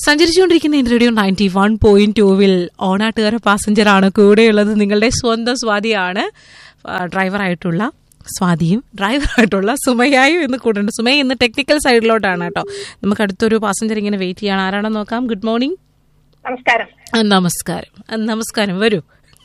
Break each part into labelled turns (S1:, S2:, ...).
S1: സഞ്ചരിച്ചുകൊണ്ടിരിക്കുന്ന എൻ്റെ radio ninety one point ടൂവിൽ ഓണാട്ടുകാര പാസഞ്ചറാണ് കൂടെയുള്ളത് നിങ്ങളുടെ സ്വന്തം സ്വാതിയാണ് ആ, ഡ്രൈവറായിട്ടുള്ള സ്വാതിയും ഡ്രൈവറായിട്ടുള്ള സുമയായും ഇന്ന് കൂടുന്നുണ്ട് സുമയ ഇന്ന് ടെക്നിക്കൽ സൈഡിലോട്ടാണ് കേട്ടോ നമുക്ക് അടുത്തൊരു പാസഞ്ചർ ഇങ്ങനെ വെയിറ്റ് ചെയ്യാണ് ആരാണെന്ന് നോക്കാം ഗുഡ് മോർണിംഗ്
S2: നമസ്കാരം
S1: ആ, നമസ്കാരം ആ, നമസ്കാരം വരൂ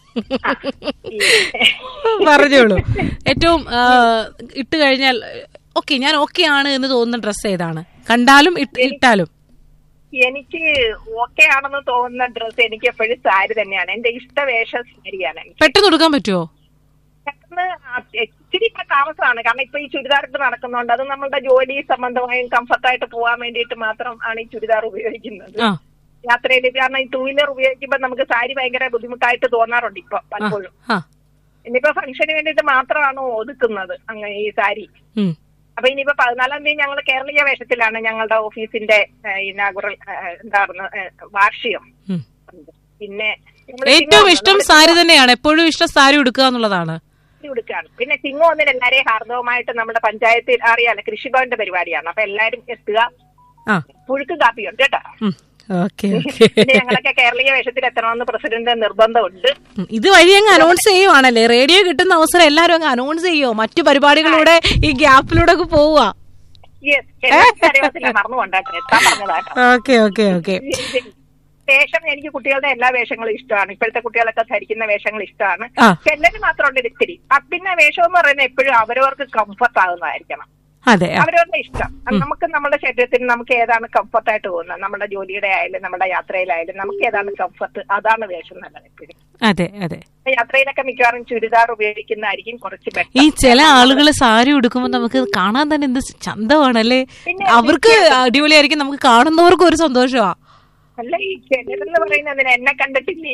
S1: പറഞ്ഞോളൂ ഏറ്റവും ആ, ഇട്ട് കഴിഞ്ഞാൽ ഓക്കെ ഞാൻ ഓക്കെ ആണ് എന്ന് തോന്നുന്ന ഡ്രസ്സ് ഏതാണ് കണ്ടാലും ഇട്ട് ഇട്ടാലും
S2: എനിക്ക് ഓക്കെ ആണെന്ന് തോന്നുന്ന ഡ്രസ്സ് എനിക്ക് എപ്പോഴും സാരി തന്നെയാണ് എന്റെ ഇഷ്ടവേഷം സാരിയാണ് എനിക്ക്
S1: പെട്ടെന്ന് കൊടുക്കാൻ പറ്റുമോ
S2: പെട്ടെന്ന് ആ ഇച്ചിരി ഇപ്പൊ താമസമാണ് കാരണം ഇപ്പൊ ഈ ചുരിദാർ ഇട്ട് നടക്കുന്നുണ്ട് അത് നമ്മളുടെ ജോലി സംബന്ധമായും കംഫർട്ടായിട്ട് പോകാൻ വേണ്ടിയിട്ട് മാത്രം ആണ് ഈ ചുരിദാർ ഉപയോഗിക്കുന്നത്
S1: ആ
S2: യാത്രയിൽ കാരണം ഈ ടൂ വീലർ ഉപയോഗിക്കുമ്പോൾ നമുക്ക് സാരി ഭയങ്കര ബുദ്ധിമുട്ടായിട്ട് തോന്നാറുണ്ട് ഇപ്പൊ പലപ്പോഴും
S1: ആ
S2: ഇനിയിപ്പോ ഫംഗ്ഷന് വേണ്ടിയിട്ട് മാത്രമാണ് ഒതുക്കുന്നത് അങ്ങനെ ഈ സാരി
S1: ഉം.
S2: അപ്പൊ ഇനിയിപ്പോ പതിനാലാം തീയതി ഞങ്ങൾ കേരളീയ വേഷത്തിലാണ് ഞങ്ങളുടെ ഓഫീസിന്റെ ഇനാഗുറൽ എന്തായിരുന്നു ഏഹ്, വാർഷികം
S1: ഉം.
S2: പിന്നെ നമ്മള്
S1: ഏറ്റവും
S2: ചിങ്ങം
S1: ഇഷ്ടം
S2: നമ്മള്
S1: സാരി തന്നെയാണ് എപ്പോഴും ഇഷ്ടം സാരി ഉടുക്കുക എന്നുള്ളതാണ്
S2: സാരി ഉടുക്കുകയാണ് പിന്നെ ചിങ്ങം ഒന്നിന് എല്ലാരെയും ഹാർദവമായിട്ട് നമ്മുടെ പഞ്ചായത്തിൽ അറിയാലോ കൃഷിഭവന്റെ പരിപാടിയാണ് അപ്പൊ എല്ലാരും എത്തുക
S1: ആ
S2: പുഴുക്ക് കാപ്പിയുണ്ട് കേട്ടോ
S1: ഓക്കെ ഓക്കെ
S2: പിന്നെ ഞങ്ങളൊക്കെ കേരളീയ വേഷത്തിൽ എത്തണമെന്ന് പ്രസിഡന്റ് നിർബന്ധമുണ്ട്
S1: ഇത് വഴി അങ്ങ് അനൗൺസ് ചെയ്യുവാണല്ലേ റേഡിയോ കിട്ടുന്ന അവസരം എല്ലാരും അങ്ങ് അനൗൺസ് ചെയ്യോ മറ്റു പരിപാടികളിലൂടെ ഈ ഗ്യാപ്പിലൂടെ ഒക്കെ പോവുക
S2: യെസ് എല്ലാവർക്കും അറിയാത്തില്ല മറന്നു കൊണ്ടാട്ടെ എത്താൻ പറഞ്ഞതാട്ടോ
S1: ഓക്കെ ഓക്കെ ഓക്കെ
S2: വേഷം എനിക്ക് കുട്ടികളുടെ എല്ലാ വേഷങ്ങളും ഇഷ്ടമാണ് ഇപ്പോഴത്തെ കുട്ടികളൊക്കെ ധരിക്കുന്ന വേഷങ്ങൾ ഇഷ്ടമാണ്
S1: ആ.
S2: ചിലര് മാത്രമുണ്ട് ഒരു ഇത്തിരി ആ, പിന്നെ വേഷം എന്ന് പറയുന്നത് എപ്പോഴും അവരവർക്ക് കംഫർട്ട് ആകുന്നതായിരിക്കണം
S1: അതെ ആ.
S2: അവരവരുടെ ഇഷ്ടം അത് നമുക്ക് നമ്മുടെ ശരീരത്തിന് നമുക്ക് ഏതാണ് കംഫർട്ട് ആയിട്ട് തോന്നുന്നത് നമ്മുടെ ജോലിയുടെ ആയാലും നമ്മുടെ യാത്രയിലായാലും നമുക്ക് ഏതാണ് കംഫർട്ട് അതാണ് വേഷം നല്ലത് എപ്പോഴും
S1: അതെ അതെ
S2: യാത്രയിലൊക്കെ മിക്കവാറും ചുരിദാർ ഉപയോഗിക്കുന്നതായിരിക്കും കുറച്ച്
S1: ഈ
S2: ബെറ്റർ
S1: ചില ആളുകൾ സാരി ഉടുക്കുമ്പോൾ നമുക്ക് കാണാൻ തന്നെ എന്ത് ചന്തമാണല്ലേ
S2: പിന്നെ
S1: അവർക്ക് അടിപൊളിയായിരിക്കും നമുക്ക് കാണുന്നവർക്കും ഒരു സന്തോഷമാ
S2: അല്ല ഈ ചിലരെന്ന് പറയുന്നതിന് എന്നെ കണ്ടിട്ടില്ലേ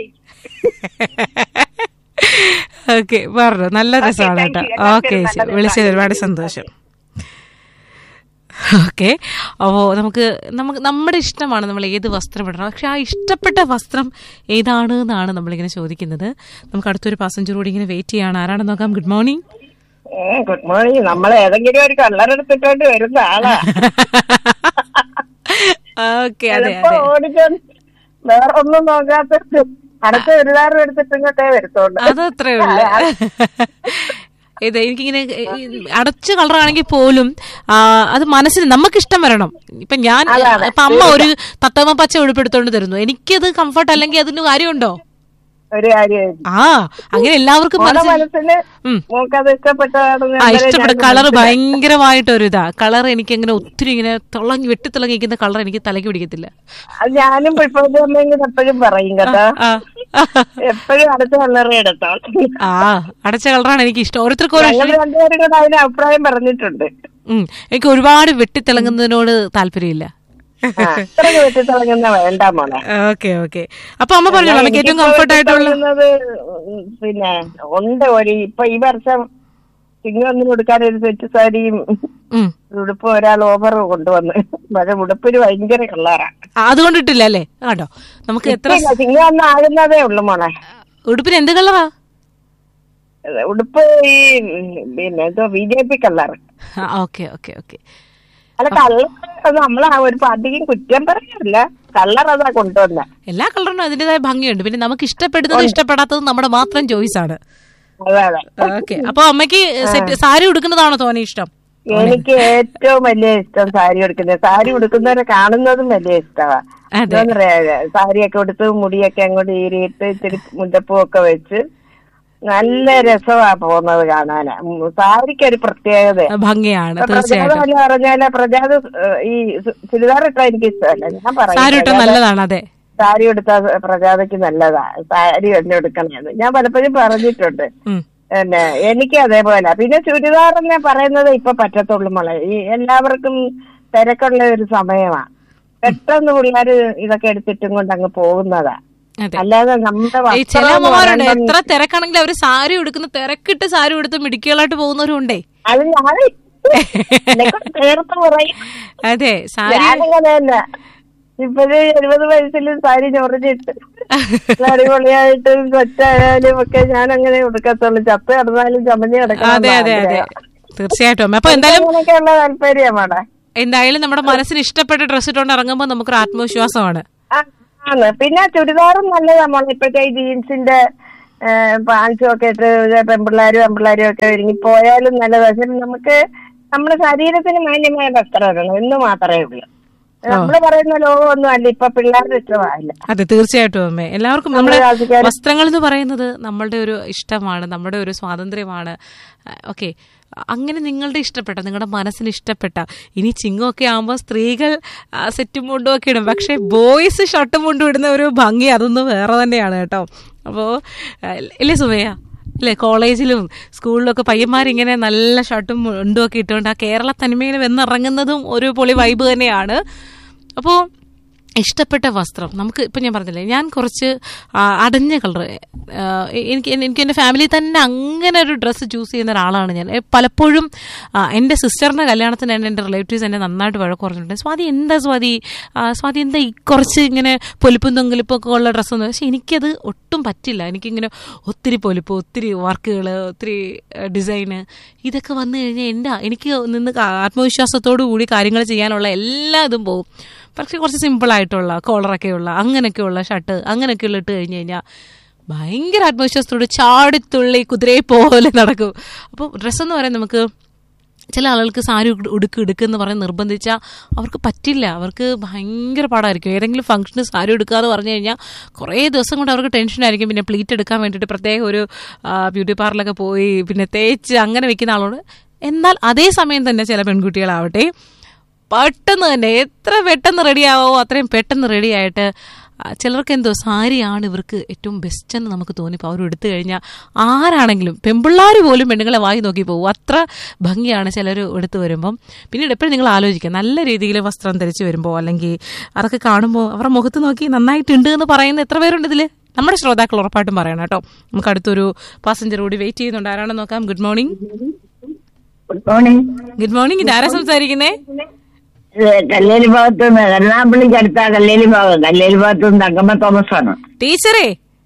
S1: ഓക്കെ പറഞ്ഞു നല്ല
S2: Okay,
S1: രസമാണ്
S2: thank
S1: കേട്ടോ
S2: you. എല്ലാവർക്കും
S1: ഓക്കെ
S2: ഒരു നല്ല
S1: വിളിച്ചത്
S2: ദിവസം.
S1: ഒരുപാട് സന്തോഷം ഓക്കെ അപ്പോ നമുക്ക് നമുക്ക് നമ്മുടെ ഇഷ്ടമാണ് നമ്മൾ ഏത് വസ്ത്രം ഇടണം പക്ഷെ ആ ഇഷ്ടപ്പെട്ട വസ്ത്രം ഏതാണ് എന്നാണ് നമ്മളിങ്ങനെ ചോദിക്കുന്നത് നമുക്ക് അടുത്തൊരു പാസഞ്ചർ കൂടി ഇങ്ങനെ വെയിറ്റ് ചെയ്യാണ് ആരാണെന്ന് നോക്കാം ഗുഡ് മോർണിംഗ്
S2: ഗുഡ് മോർണിംഗ് നമ്മൾ ഏതെങ്കിലും ഒരു കളറെടുത്തിട്ടോണ്ട് വരുന്ന ആളാ
S1: ഓക്കെ അതെ
S2: ചിലപ്പോ
S1: അതെ
S2: ഓടിക്കാൻ വേറെ ഒന്നും നോക്കാത്ത അടുത്ത ഒരുതാരം എടുത്തിട്ട് ഇങ്ങോട്ടേ വരുത്തോണ്ട്
S1: അതത്രേ ഉള്ളു ഇത് എനിക്കിങ്ങനെ ഈ അടച്ച കളറാണെങ്കിൽ പോലും ആ, അത് മനസ്സിന് നമുക്ക് ഇഷ്ടം വരണം ഇപ്പൊ ഞാൻ ഇപ്പൊ അമ്മ ഒരു തത്തമ്മ പച്ച ഉടുപ്പെടുത്തോണ്ട് തരുന്നു എനിക്കത് കംഫർട്ട് അല്ലെങ്കിൽ അതിന് കാര്യമുണ്ടോ
S2: ഒരു കാര്യം
S1: ആ അങ്ങനെ എല്ലാവർക്കും
S2: നമ്മുടെ
S1: മനസ്സിൽ
S2: മനസ്സിന്
S1: ഉം.
S2: നമുക്കത് ഇഷ്ടപ്പെട്ടതാണെന്ന്
S1: ആ
S2: അന്നേരം
S1: ഇഷ്ടപ്പെട്ട
S2: ഞാൻ
S1: കളർ ഭയങ്കരമായിട്ടൊരു ഇതാ കളർ എനിക്ക് അങ്ങനെ ഒത്തിരി ഇങ്ങനെ തിളങ്ങി വെട്ടിത്തിളങ്ങിക്കുന്ന കളർ എനിക്ക് തലയ്ക്ക് പിടിക്കത്തില്ല
S2: അത് ഞാനും പുഷ്പമെങ്കിൽ എപ്പോഴും പറയും കേട്ടോ
S1: ആ
S2: എപ്പോഴും അടുത്ത കളറേ എടുത്തോ
S1: ആ അടച്ച കളറാണ് എനിക്ക് ഇഷ്ടം ഓരോരുത്തർക്കും ഓരോ
S2: ഞങ്ങൾ രണ്ടുപേരും കൂടെ അതിന് അഭിപ്രായം പറഞ്ഞിട്ടുണ്ട്
S1: ഉം. എനിക്ക് ഒരുപാട് വെട്ടിത്തിളങ്ങുന്നതിനോട് താല്പര്യമില്ല
S2: ആ, ഇത്രയ്ക്ക് വെട്ടി തിളങ്ങുന്ന വേണ്ട മോളെ
S1: ഓക്കെ ഓക്കെ അപ്പൊ അമ്മ പറഞ്ഞു നമുക്ക് ഏറ്റവും
S2: എനിക്കിപ്പോ
S1: കംഫർട്ട് ആയിട്ടുള്ള
S2: വെട്ടിത്തിളങ്ങുന്നത് ഉം, പിന്നെ ഉണ്ട് ഒരു ഇപ്പൊ ഈ വർഷം ചിങ്ങൊന്നിന് കൊടുക്കാൻ ഒരു സെറ്റ് സാരിയും
S1: ഉം.
S2: ഉടുപ്പ് ഒരാൾ ഓഫർ കൊണ്ടുവന്ന് പക്ഷെ ഉടുപ്പിന് ഭയങ്കര കളറാ
S1: ആ, അതുകൊണ്ടിട്ടില്ല അല്ലേ ആട്ടോ നമുക്ക് എത്ര
S2: ചിങ്ങം ഒന്ന് ആകുന്നതേ ഉള്ളു മോളെ
S1: ഉടുപ്പിന് എന്ത് കളറാ
S2: ഉടുപ്പ് ഈ ഉം, പിന്നെ എന്തോ B J P colour
S1: okay okay okay
S2: അല്ല കള്ളർ നമ്മൾ ഒരു പാർട്ടിക്കും കുറ്റം പറയാറില്ല കള്ളർ അതാ കൊണ്ടുവന്ന
S1: എല്ലാ കളറിനും അതിന്റേതായ ഭംഗിയുണ്ട് പിന്നെ നമുക്ക് ഇഷ്ടപ്പെടുന്നത് ഇഷ്ടപ്പെടാത്തത് നമ്മുടെ മാത്രം ചോയ്സ് ആണ്
S2: അതെ അതെ
S1: ഓക്കെ അപ്പൊ അമ്മയ്ക്ക് സെറ്റ് സാരി ഉടുക്കുന്നതാണോ തോനെ ഇഷ്ടം
S2: എനിക്ക് ഏറ്റവും വലിയ ഇഷ്ടം സാരി ഉടുക്കുന്നത് സാരി ഉടുക്കുന്നവരെ കാണുന്നതും വലിയ ഇഷ്ടമാ
S1: അതെ
S2: എന്താന്ന് പറയാ സാരിയൊക്കെ ഉടുത്ത് മുടിയൊക്കെ അങ്ങോട്ട് ഈരിയിട്ട് ഇച്ചിരി മുല്ലപ്പൂ ഒക്കെ വെച്ച് നല്ല രസമാ പോകുന്നത് കാണാന് ഉം, സാരിക്ക് ഒരു പ്രത്യേകത
S1: ഭംഗിയാണ്
S2: പ്രജാത
S1: തീർച്ചയായിട്ടും
S2: എന്ന് പറഞ്ഞാല് പ്രജാത ഏഹ്, ഈ സു- ചുരിദാർ ഇട്ടാ എനിക്ക് ഇഷ്ടമല്ല ഞാൻ
S1: സാരി ഇട്ട
S2: പറയും
S1: നല്ലതാണ് അതെ
S2: സാരി എടുത്താ പ്രജാതയ്ക്ക് നല്ലതാ സാരി തന്നെ എടുക്കണമെന്ന് ഞാൻ പലപ്പോഴും പറഞ്ഞിട്ടുണ്ട്
S1: ഉം.
S2: പിന്നെ എനിക്ക് അതേപോലെ പിന്നെ ചുരിദാർ എന്ന് പറയുന്നത് ഇപ്പൊ പറ്റത്തുള്ളൂ മോളെ ഈ എല്ലാവർക്കും തിരക്കുള്ള ഒരു സമയമാ പെട്ടെന്ന് പിള്ളേര് ഇതൊക്കെ എടുത്തിട്ടും കൊണ്ട് അങ്ങ് പോകുന്നതാ
S1: അതെ
S2: അല്ലാതെ നമ്മുടെ
S1: ഈ ചില
S2: വസ്ത്രം എന്ന്
S1: അമ്മമാരുണ്ട്
S2: പറയുമ്പം
S1: എത്ര തിരക്കാണെങ്കിൽ അവര് സാരി ഉടുക്കുന്ന തിരക്കിട്ട് സാരി ഉടുത്ത് മിടുക്കികളായിട്ട് പോകുന്നവരുണ്ടേ
S2: അത് ഞാൻ എന്നെക്കൊണ്ട് ചേർത്ത് പറയും
S1: അതെ സാരി
S2: ഞാനങ്ങനെ തന്നെ ഇപ്പഴ് എഴുപത് വയസ്സിലും സാരി ചൊറിഞ്ഞിട്ട് അടിപൊളിയായിട്ട് കൊച്ചായാലും ഒക്കെ ഞാൻ അങ്ങനെ ഉടുക്കത്തുള്ളൂ ചത്ത് കിടന്നാലും ചമഞ്ഞ് കിടക്കണം
S1: അതെ അതെ അതെ തീർച്ചയായിട്ടും അമ്മ അപ്പൊ എന്തായാലും
S2: അങ്ങനെയൊക്കെയുള്ള താല്പര്യമാണ്
S1: എന്തായാലും നമ്മുടെ മനസ്സിന് ഇഷ്ടപ്പെട്ട ഡ്രസ്സ് ഇട്ടുകൊണ്ട് ഇറങ്ങുമ്പോൾ നമുക്കൊരു ആത്മവിശ്വാസമാണ്
S2: ആ, ആണ് പിന്നെ ചുരിദാറും നല്ലതാ മോളെ ഇപ്പോഴത്തെ ഈ ജീൻസിന്റെ പാൻസും ഒക്കെ ഇട്ട് പെൺപിള്ളേരും പെൺപിള്ളേരും ഒക്കെ ഒരുങ്ങി പോയാലും നല്ലതാ പക്ഷെ നമുക്ക് നമ്മുടെ ശരീരത്തിന് മാന്യമായ വസ്ത്രം ഇടണം എന്ന് മാത്രമേ ഉള്ളൂ നമ്മൾ പറയുന്ന ലോകമൊന്നും അല്ല ഇപ്പൊ പിള്ളേരുടെ ഇഷ്ടമായില്ല
S1: അതെ തീർച്ചയായിട്ടും അമ്മേ എല്ലാവർക്കും നമ്മുടെ
S2: നമ്മുടെ രാജ്യക്കാര്
S1: വസ്ത്രങ്ങൾ എന്ന് പറയുന്നത് നമ്മളുടെ ഒരു ഇഷ്ടമാണ് നമ്മുടെ ഒരു സ്വാതന്ത്ര്യമാണ് ഓക്കെ അങ്ങനെ നിങ്ങളുടെ ഇഷ്ടപ്പെട്ട നിങ്ങളുടെ മനസ്സിന് ഇഷ്ടപ്പെട്ട ഇനി ചിങ്ങമൊക്കെ ആകുമ്പോൾ സ്ത്രീകൾ ആ, സെറ്റും മുണ്ടും ഒക്കെ ഇടും പക്ഷെ ബോയ്സ് ഷർട്ടും മുണ്ടും ഇടുന്ന ഒരു ഭംഗി അതൊന്നും വേറെ തന്നെയാണ് കേട്ടോ അപ്പോൾ ഇല്ലേ സുമയ്യ അല്ലേ കോളേജിലും സ്കൂളിലൊക്കെ പയ്യന്മാരിങ്ങനെ നല്ല ഷർട്ടും മുണ്ടും ഒക്കെ ഇട്ടുകൊണ്ട് ആ കേരള തനിമയിൽ വന്നിറങ്ങുന്നതും ഒരു പൊളി വൈബ് തന്നെയാണ് അപ്പോൾ ഇഷ്ടപ്പെട്ട വസ്ത്രം നമുക്ക് ഇപ്പം ഞാൻ പറഞ്ഞില്ലേ ഞാൻ കുറച്ച് ആ, അടഞ്ഞ കളർ എനിക്ക് എനിക്ക് എൻ്റെ ഫാമിലി തന്നെ അങ്ങനെ ഒരു ഡ്രസ്സ് ചൂസ് ചെയ്യുന്ന ഒരാളാണ് ഞാൻ എ, പലപ്പോഴും ആ, എൻ്റെ സിസ്റ്ററിൻ്റെ കല്യാണത്തിന് തന്നെ എൻ്റെ റിലേറ്റീവ്സ് എന്നെ നന്നായിട്ട് വഴക്ക് പറഞ്ഞിട്ടുണ്ട് സ്വാതി എന്താ സ്വാതി ആ, സ്വാതി എന്താ ഈ കുറച്ച് ഇങ്ങനെ പൊലിപ്പും തൊങ്കലിപ്പും ഒക്കെ ഉള്ള ഡ്രസ്സൊന്നും പക്ഷെ എനിക്കത് ഒട്ടും പറ്റില്ല എനിക്കിങ്ങനെ ഒത്തിരി പൊലിപ്പ് ഒത്തിരി വർക്കുകൾ ഒത്തിരി ഡിസൈന് ഇതൊക്കെ വന്നു കഴിഞ്ഞാൽ എൻ്റെ എനിക്ക് നിന്ന് ആത്മവിശ്വാസത്തോടു കൂടി കാര്യങ്ങൾ ചെയ്യാനുള്ള എല്ലാ ഇതും പോകും പക്ഷെ കുറച്ച് സിമ്പിളായിട്ടുള്ള കോളറൊക്കെയുള്ള അങ്ങനെയൊക്കെയുള്ള ഷർട്ട് അങ്ങനെയൊക്കെയുള്ള ഇട്ട് കഴിഞ്ഞ് കഴിഞ്ഞാൽ ഭയങ്കര ആത്മവിശ്വാസത്തോട് ചാടിത്തുള്ളി കുതിരയെ പോലെ നടക്കും അപ്പോൾ ഡ്രസ്സെന്ന് പറയാൻ നമുക്ക് ചില ആളുകൾക്ക് സാരി ഉട് ഉടുക്ക് ഉടുക്കെന്ന് പറഞ്ഞ് നിർബന്ധിച്ചാൽ അവർക്ക് പറ്റില്ല അവർക്ക് ഭയങ്കര പാടായിരിക്കും ഏതെങ്കിലും ഫംഗ്ഷന് സാരി ഉടുക്കുക എന്ന് പറഞ്ഞു കഴിഞ്ഞാൽ കുറേ ദിവസം കൊണ്ട് അവർക്ക് ടെൻഷനായിരിക്കും പിന്നെ പ്ലീറ്റ് എടുക്കാൻ വേണ്ടിയിട്ട് പ്രത്യേക ഒരു ആ, ബ്യൂട്ടി പാർലറിലൊക്കെ പോയി പിന്നെ തേച്ച് അങ്ങനെ വെക്കുന്ന ആളോട് എന്നാൽ അതേ സമയം തന്നെ ചില പെൺകുട്ടികളാവട്ടെ പെട്ടെന്ന് തന്നെ എത്ര പെട്ടെന്ന് റെഡിയാവോ അത്രയും പെട്ടെന്ന് റെഡിയായിട്ട് ആ, ചിലർക്ക് എന്തോ സാരിയാണ് ഇവർക്ക് ഏറ്റവും ബെസ്റ്റ് എന്ന് നമുക്ക് തോന്നിപ്പോൾ അവർ എടുത്തു കഴിഞ്ഞാൽ ആരാണെങ്കിലും പെമ്പിള്ളാർ പോലും പെണ്ണുങ്ങളെ വായി നോക്കി പോകും അത്ര ഭംഗിയാണ് ചിലർ എടുത്തു വരുമ്പം പിന്നീട് എപ്പോഴും നിങ്ങൾ ആലോചിക്കുക നല്ല രീതിയിൽ വസ്ത്രം ധരിച്ചു വരുമ്പോൾ അല്ലെങ്കിൽ അതൊക്കെ കാണുമ്പോൾ അവരുടെ മുഖത്ത് നോക്കി നന്നായിട്ടുണ്ട് എന്ന് പറയുന്ന എത്ര പേരുണ്ട് ഇതിൽ നമ്മുടെ ശ്രോതാക്കൾ ഉറപ്പായിട്ടും പറയണം കേട്ടോ നമുക്ക് അടുത്തൊരു പാസഞ്ചർ കൂടി വെയിറ്റ് ചെയ്യുന്നുണ്ട് ആരാണെന്ന് നോക്കാം good morning
S2: good morning
S1: good morning ഇതാരാ സംസാരിക്കുന്നേ
S2: കല്ലേലി ഭാഗത്ത് നിന്ന് എറണാകുളത്തേക്ക് അടുത്ത കല്ലേലി ഭാഗം കല്ലേലി ഭാഗത്ത് നിന്ന് തങ്കമ്മ തോമസ് ആണ്
S1: ടീച്ചറേ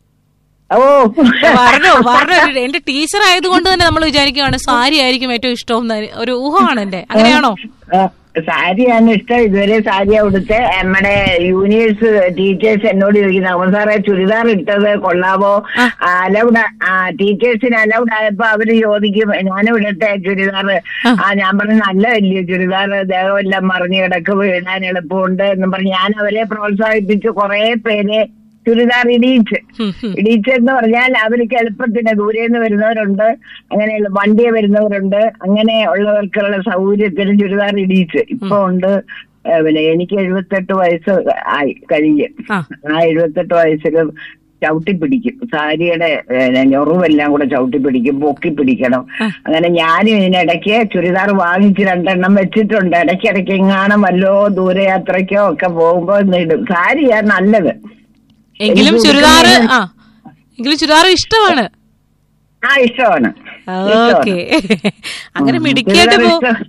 S2: ഓ
S1: പറഞ്ഞു പറഞ്ഞു എന്റെ ടീച്ചർ ആയതുകൊണ്ട് തന്നെ നമ്മൾ വിചാരിക്കുകയാണ് സാരി ആയിരിക്കും ഏറ്റവും ഇഷ്ടം എന്ന് ഒരു ഊഹമാണ് എന്റെ അങ്ങനെയാണോ
S2: ആ, സാരിയാണ് ഇഷ്ടം ഇതുവരെ സാരിയാ ഉടുത്ത് നമ്മുടെ യൂണിവേഴ്സ് ടീച്ചേഴ്സ് എന്നോട് ചോദിക്കുന്നത് അമ്മ സാറേ ചുരിദാർ ഇട്ടത് കൊള്ളാവോ അലൗഡ് ടീച്ചേഴ്സിന് അലൗഡ് ആയപ്പോ അവര് ചോദിക്കും ഞാനും ഇടട്ടെ ചുരിദാർ ആ ഞാൻ പറഞ്ഞു നല്ലതല്ലയോ ചുരിദാർ ദേഹമെല്ലാം മറിഞ്ഞു കിടക്ക് വീഴാൻ എളുപ്പമുണ്ട് എന്നും പറഞ്ഞ് ഞാൻ അവരെ പ്രോത്സാഹിപ്പിച്ച് കുറെ പേരെ ചുരിദാർ ഇടിയിച്ച്
S1: ഹും, ഹും.
S2: ഇടിച്ചെന്ന് പറഞ്ഞാൽ അവർക്ക് എളുപ്പത്തിന് ദൂരെ നിന്ന് വരുന്നവരുണ്ട് അങ്ങനെയുള്ള വണ്ടിയെ വരുന്നവരുണ്ട് അങ്ങനെ ഉള്ളവർക്കുള്ള സൗകര്യത്തിന് ചുരിദാർ ഇടിയിച്ച് ഇപ്പൊ ഉണ്ട് ഏഹ് പിന്നെ എനിക്ക് എഴുപത്തെട്ട് വയസ്സ് ആയി കഴിഞ്ഞ്
S1: ആ.
S2: ആ എഴുപത്തെട്ട് വയസ്സിൽ ചവിട്ടി പിടിക്കും സാരിയുടെ ഏഹ്, ഞൊറിവെല്ലാം കൂടെ ചവിട്ടി പിടിക്കും പൊക്കി പിടിക്കണം അങ്ങനെ ഞാനും ഇതിനിടയ്ക്ക് ചുരിദാർ വാങ്ങിച്ച് രണ്ടെണ്ണം വെച്ചിട്ടുണ്ട് ഇടയ്ക്കിടയ്ക്ക് എങ്ങാനും വല്ലോ ദൂരയാത്രയ്ക്കോ ഒക്കെ പോകുമ്പോ ഇടും സാരിയാ നല്ലത്
S1: എങ്കിലും
S2: എനിക്ക്
S1: ചുരിദാർ
S2: ഉടുക്കാൻ
S1: ആ എങ്കിലും ചുരിദാർ ഇഷ്ടമാണ്
S2: ആ ഇഷ്ടമാണ്
S1: ഓക്കെ അങ്ങനെ മിടിക്കായിട്ട്
S2: ചുരിദാർ
S1: പോ
S2: ഇഷ്ടം.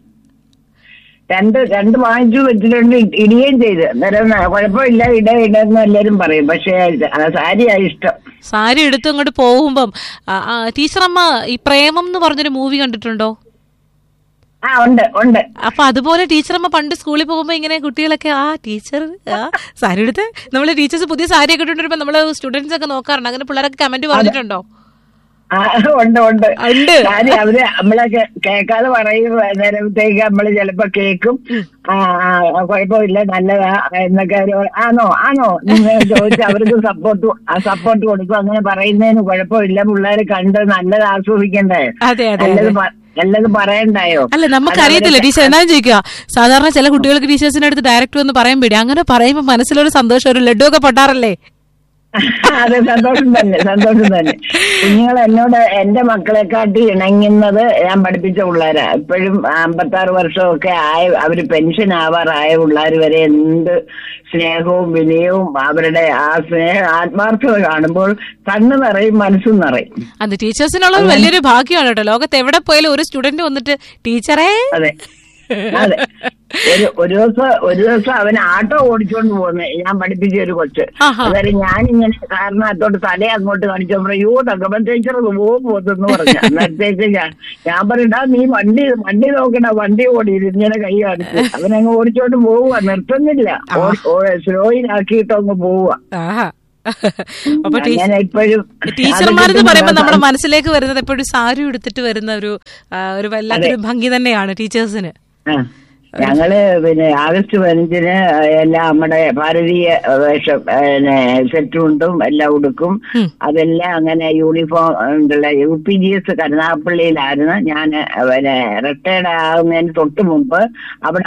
S2: രണ്ട് രണ്ട് വാങ്ങിച്ചു വെച്ചിട്ടുണ്ട് ഇ- ഇടുകയും ചെയ്ത് അന്നേരം ന- കുഴപ്പമില്ല ഇട ഇടെന്ന് എല്ലാരും പറയും പക്ഷേ ആ സാരിയാ ഇഷ്ടം
S1: സാരി എടുത്ത് അങ്ങോട്ട് പോകുമ്പം ആ, ആ, ടീച്ചറമ്മ ഈ പ്രേമം എന്ന് പറഞ്ഞൊരു മൂവി കണ്ടിട്ടുണ്ടോ
S2: ആ ഉണ്ട് ഉണ്ട്
S1: അപ്പൊ അതുപോലെ ടീച്ചറമ്മ പണ്ട് സ്കൂളിൽ പോകുമ്പോ ഇങ്ങനെ കുട്ടികളൊക്കെ ആ ടീച്ചർ ആ സാരി എടുത്ത് നമ്മള് ടീച്ചേഴ്സ് പുതിയ സാരി ഒക്കെ ഇട്ടുകൊണ്ടിരുമ്പോ നമ്മള് സ്റ്റുഡൻസ് ഒക്കെ നോക്കാറുണ്ട് അങ്ങനെ പിള്ളേരൊക്കെ കമന്റ് പറഞ്ഞിട്ടുണ്ടോ
S2: ആ ഉണ്ട് ഉണ്ട്
S1: ഉണ്ട്.
S2: സാരി അവര് നമ്മളെ കേ- കേൾക്കാതെ പറയും നേരത്തേക്ക് നമ്മള് ചിലപ്പോ കേക്കും ആ ആ, കുഴപ്പമില്ല നല്ലതാ എന്നൊക്കെ അവര് പറ- ആണോ ആണോ എന്ന് ചോദിച്ച് അവർക്ക് സപ്പോർട്ട് സപ്പോർട്ട് കൊടുക്കും അങ്ങനെ പറയുന്നതിന് കുഴപ്പമില്ല പിള്ളേര് കണ്ട് നല്ലത് ആസ്വദിക്കണ്ടേ
S1: അതെ അതെ
S2: നല്ലത് പ- നല്ലത് പറയണ്ടായോ
S1: അല്ല നമുക്കറിയത്തില്ല ടീച്ചർ എന്നാലും ചോദിക്കുക സാധാരണ ചില കുട്ടികൾക്ക് ടീച്ചേഴ്സിന്റെ അടുത്ത് ഡയറക്റ്റ് വന്ന് പറയാൻ പേടി അങ്ങനെ പറയുമ്പോ മനസ്സിലൊരു സന്തോഷം ഒരു ലഡു ഒക്കെ പൊട്ടാറല്ലേ
S2: അതെ സന്തോഷം തന്നെ സന്തോഷം തന്നെ കുഞ്ഞുങ്ങൾ എന്നോട് എന്റെ മക്കളെക്കാട്ടി ഇണങ്ങുന്നത് ഞാൻ പഠിപ്പിച്ച പിള്ളേരാ ഇപ്പോഴും അമ്പത്താറ് വർഷമൊക്കെ ആയ അവര് പെൻഷൻ ആവാറായ പിള്ളേർ വരെ എന്ത് സ്നേഹവും വിനയവും അവരുടെ ആ സ്നേഹ ആത്മാർത്ഥത കാണുമ്പോൾ കണ്ണ് നിറയും മനസ്സും നിറയും
S1: അത് ടീച്ചേഴ്സിനുള്ള ഒരു വലിയൊരു ഭാഗ്യമാണ് കേട്ടോ ലോകത്ത് എവിടെ പോയാലും ഒരു സ്റ്റുഡന്റ് വന്നിട്ട് ടീച്ചറേ
S2: അതെ അതെ ഒരു ഒരു ദിവസം ഒരു ദിവസം അവൻ ആട്ടോ ഓടിച്ചോണ്ട് പോന്നെ ഞാൻ പഠിപ്പിച്ച ഒരു കൊച്ച്
S1: ആഹാ.
S2: അന്നേരം ഞാനിങ്ങനെ കാരണത്തോട്ട് തല അങ്ങോട്ട് കാണിച്ചപ്പോ യോ തങ്കപ്പൻ ടീച്ചർ പോകും പോതെന്ന് പറഞ്ഞു അന്നേരത്തേക്ക് ഞാൻ ഞാൻ പറയണ്ടാ നീ വണ്ടി വണ്ടി നോക്കണ്ട വണ്ടി ഓടി ഇങ്ങനെ കൈ കാണിച്ചു അവനങ്ങ് ഓടിച്ചോണ്ട് പോവുക നിർത്തുന്നില്ല സ്ലോയിലാക്കിയിട്ട് അങ്ങ് പോവുക
S1: ആഹാ അപ്പൊ ടീ-
S2: അങ്ങനെ ഇപ്പോഴും
S1: ടീച്ചർമാരെന്ന് പറയുമ്പോൾ നമ്മുടെ മനസ്സിലേക്ക് വരുന്നത് എപ്പോഴും സാരി ഉടുത്തിട്ട് വരുന്ന ഒരു ആ, ഒരു വല്ലാത്തൊരു ഭംഗി തന്നെയാണ് ടീച്ചേഴ്സിന്
S2: ആ. ഞങ്ങള് പിന്നെ ആഗസ്റ്റ് പതിനഞ്ചിന് എല്ലാം നമ്മുടെ ഭാരതീയ വേഷം പിന്നെ സെറ്റ് മുണ്ടും എല്ലാം ഉടുക്കും
S1: ഉം.
S2: അതെല്ലാം അങ്ങനെ യൂണിഫോം ഉള്ള യു പി ജി എസ് കരുനാഗപ്പള്ളിയിലായിരുന്നു ഞാൻ പിന്നെ റിട്ടയർഡ് ആകുന്നതിന് തൊട്ട് മുമ്പ് അവിടെ